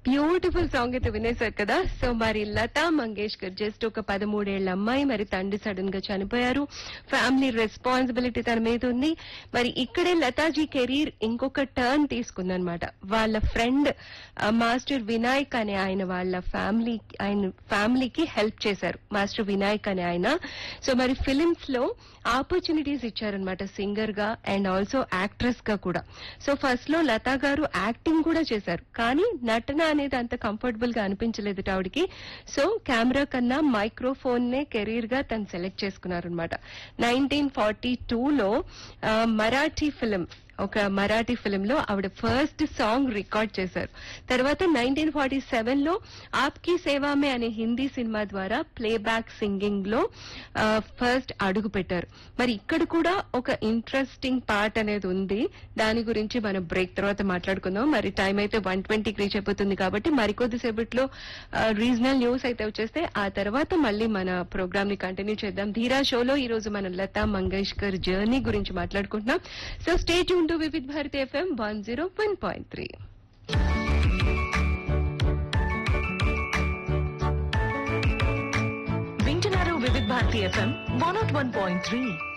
beautiful song అయితే వినేశారు కదా so మరి లతా మంగేష్కర్ జస్ట్ ఒక పదమూడేళ్ల అమ్మాయి మరి తండ్రి సడన్ గా చనిపోయారు ఫ్యామిలీ రెస్పాన్సిబిలిటీ తన మీద ఉంది మరి ఇక్కడే లతాజీ కెరీర్ ఇంకొక టర్న్ తీసుకుందనమాట వాళ్ళ ఫ్రెండ్ మాస్టర్ వినాయక్ అనే ఆయన వాళ్ళ ఫ్యామిలీ ఆయన ఫ్యామిలీకి హెల్ప్ చేశారు మాస్టర్ వినాయక్ అనే ఆయన సో మరి ఫిలిమ్స్ లో ఆపర్చునిటీస్ ఇచ్చారనమాట సింగర్ గా అండ్ ఆల్సో యాక్ట్రెస్ గా కూడా సో ఫస్ట్ లో లతా గారు యాక్టింగ్ కూడా చేశారు కానీ నటన అనేది అంత కంఫర్టబుల్ గా అనిపించలేదు ఆవిడకి సో కెమెరా కన్నా మైక్రోఫోన్ నే కెరీర్ గా తను సెలెక్ట్ చేసుకున్నారు అనమాట నైన్టీన్ ఫార్టీ టూలో మరాఠీ ఫిలిం ఒక మరాఠీ ఫిలిం లో ఆవిడ ఫస్ట్ సాంగ్ రికార్డ్ చేశారు తర్వాత నైన్టీన్ ఫార్టీ సెవెన్ లో ఆప్కి సేవామే అనే హిందీ సినిమా ద్వారా ప్లేబ్యాక్ సింగింగ్ లో ఫస్ట్ అడుగు పెట్టారు మరి ఇక్కడ కూడా ఒక ఇంట్రెస్టింగ్ పార్ట్ అనేది ఉంది దాని గురించి మనం బ్రేక్ తర్వాత మాట్లాడుకుందాం మరి టైం అయితే వన్ ట్వంటీకి రీచ్ అయిపోతుంది కాబట్టి మరికొద్ది సేపట్లో రీజనల్ న్యూస్ అయితే వచ్చేస్తే ఆ తర్వాత మళ్ళీ మన ప్రోగ్రామ్ ని కంటిన్యూ చేద్దాం ధీరా షోలో ఈ రోజు మనం లతా మంగేష్కర్ జర్నీ గురించి మాట్లాడుకుంటున్నాం so stay tune to Vividh Bharati FM one zero one point three వింటున్నారు Vividh Bharati FM one nought one point three